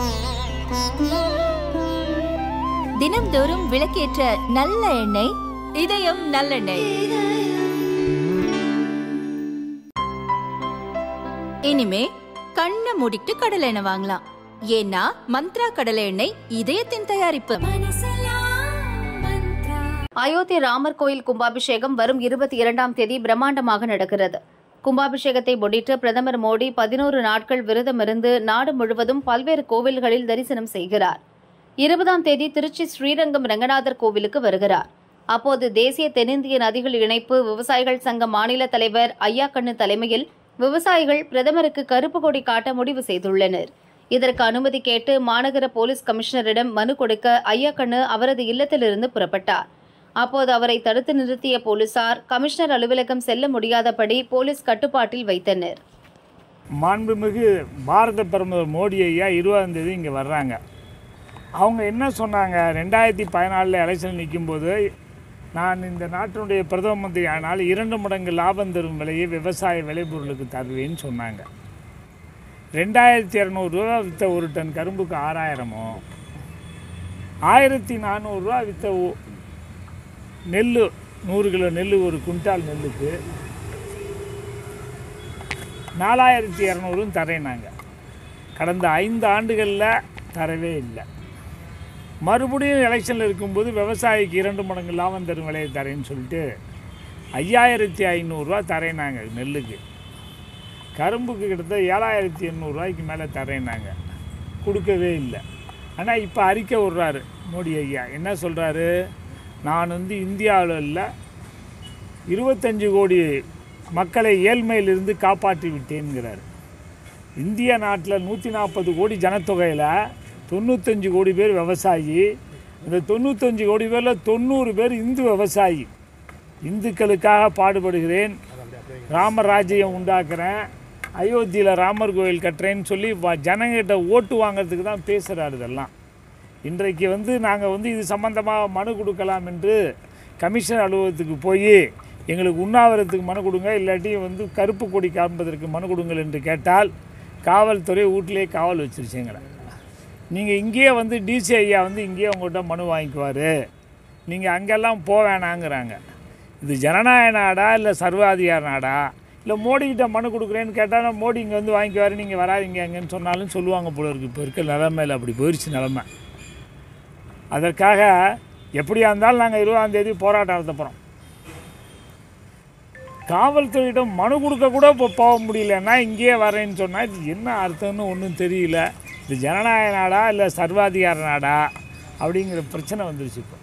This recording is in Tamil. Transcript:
தினம்தோறும் விளக்கேற்ற நல்ல எண்ணெய் இதயம் நல்லெண்ணெய் இனிமே கண்ணை மூடிட்டு கடலை எண்ணெய் வாங்கலாம் ஏன்னா மந்த்ரா கடலை எண்ணெய் இதயத்தின் தயாரிப்பு அயோத்தி ராமர் கோயில் கும்பாபிஷேகம் வரும் இருபத்தி இரண்டாம் தேதி பிரம்மாண்டமாக நடக்கிறது கும்பாபிஷேகத்தை முன்னிட்டு பிரதமர் மோடி பதினோரு நாட்கள் விரதமிருந்து நாடு முழுவதும் பல்வேறு கோவில்களில் தரிசனம் செய்கிறார் இருபதாம் தேதி திருச்சி ஸ்ரீரங்கம் ரங்கநாதர் கோவிலுக்கு வருகிறார் அப்போது தேசிய தென்னிந்திய நதிகள் இணைப்பு விவசாயிகள் சங்க மாநில தலைவர் ஐயாக்கண்ணு தலைமையில் விவசாயிகள் பிரதமருக்கு கருப்பு கொடி காட்ட முடிவு செய்துள்ளனர் இதற்கு அனுமதி கேட்டு மாநகர போலீஸ் கமிஷனரிடம் மனு கொடுக்க ஐயாக்கண்ணு அவரது இல்லத்திலிருந்து புறப்பட்டார் அப்போது அவரை தடுத்து நிறுத்திய போலீசார் கமிஷனர் அலுவலகம் செல்ல முடியாதபடி போலீஸ் கட்டுப்பாட்டில் வைத்தனர் மாண்புமிகு பாரத பிரதமர் மோடி ஐயா இருபதாம் தேதி இங்கே வர்றாங்க அவங்க என்ன சொன்னாங்க ரெண்டாயிரத்தி பதினாலில் எலெக்ஷன் நிற்கும்போது நான் இந்த நாட்டினுடைய பிரதம மந்திரி ஆனால் இரண்டு மடங்கு லாபம் தரும் விலையை விவசாய விளைபொருளுக்கு தருவேன்னு சொன்னாங்க ரெண்டாயிரத்தி இரநூறுவா விற்ற ஒரு டன் கரும்புக்கு ஆறாயிரமோ ஆயிரத்தி நானூறுரூவா விற்ற ஒ- நெல் நூறு கிலோ நெல் ஒரு குவிண்டால் நெல்லுக்கு நாலாயிரத்தி இரநூறும் தரேனாங்க கடந்த ஐந்து ஆண்டுகளில் தரவே இல்லை மறுபடியும் எலெக்ஷனில் இருக்கும்போது விவசாயிக்கு இரண்டு மடங்கு லாபம் தரும் விலையை தரேன்னு சொல்லிட்டு ஐயாயிரத்தி ஐநூறுரூவா தரேனாங்க நெல்லுக்கு கரும்புக்கு கிட்டத்தட்ட ஏழாயிரத்தி எண்ணூறுரூவாய்க்கு மேலே தரேனாங்க கொடுக்கவே இல்லை ஆனால் இப்போ அறிக்கை விடுறாரு மோடி ஐயா என்ன சொல்கிறாரு நான் வந்து இந்தியாவில் இல்லை இருபத்தஞ்சு கோடி மக்களை ஏழ்மையிலிருந்து காப்பாற்றி விட்டேன்கிறார் இந்திய நாட்டில் நூற்றி நாற்பது கோடி ஜனத்தொகையில் தொண்ணூத்தஞ்சு கோடி பேர் விவசாயி இந்த தொண்ணூத்தஞ்சு கோடி பேரில் தொண்ணூறு பேர் இந்து விவசாயி இந்துக்களுக்காக பாடுபடுகிறேன் ராமராஜ்யம் உண்டாக்குறேன் அயோத்தியில் ராமர் கோயில் கட்டுறேன்னு சொல்லி வ- ஜனங்கிட்ட ஓட்டு வாங்குறதுக்கு தான் பேசுகிறாரு இதெல்லாம் இன்றைக்கு வந்து நாங்கள் வந்து இது சம்பந்தமாக மனு கொடுக்கலாம் என்று கமிஷன் அலுவலகத்துக்கு போய் எங்களுக்கு உண்ணாவிரத்துக்கு மனு கொடுங்க இல்லாட்டி வந்து கருப்பு கொடி காண்பதற்கு மனு கொடுங்கள் என்று கேட்டால் காவல்துறை வீட்டிலே காவல் வச்சிருச்சுங்களேன் நீங்கள் இங்கேயே வந்து டிசி ஐயா வந்து இங்கேயே உங்கள்கிட்ட மனு வாங்கிக்குவார் நீங்கள் அங்கெல்லாம் போக வேணாங்கிறாங்க இது ஜனநாயக நாடா இல்லை சர்வாதிகார நாடா இல்லை மோடிக்கிட்ட மனு கொடுக்குறேன்னு கேட்டால் மோடி இங்கே வந்து வாங்கிக்குவார் நீங்கள் வராதீங்க அங்கன்னு சொன்னாலும் சொல்லுவாங்க போல இருக்குது இப்போ இருக்க நிலமையில் அப்படி போயிடுச்சு நிலமை அதற்காக எப்படியா இருந்தாலும் நாங்கள் இருபதாம் தேதி போராட்டம் நடத்த போகிறோம் காவல்துறையிடம் மனு கொடுக்க கூட இப்போ போக முடியலன்னா இங்கேயே வரேன்னு சொன்னால் இது என்ன அர்த்தம்னு ஒன்றும் தெரியல இது ஜனநாயக நாடா இல்லை சர்வாதிகார நாடா அப்படிங்கிற பிரச்சனை வந்துருச்சு இப்போ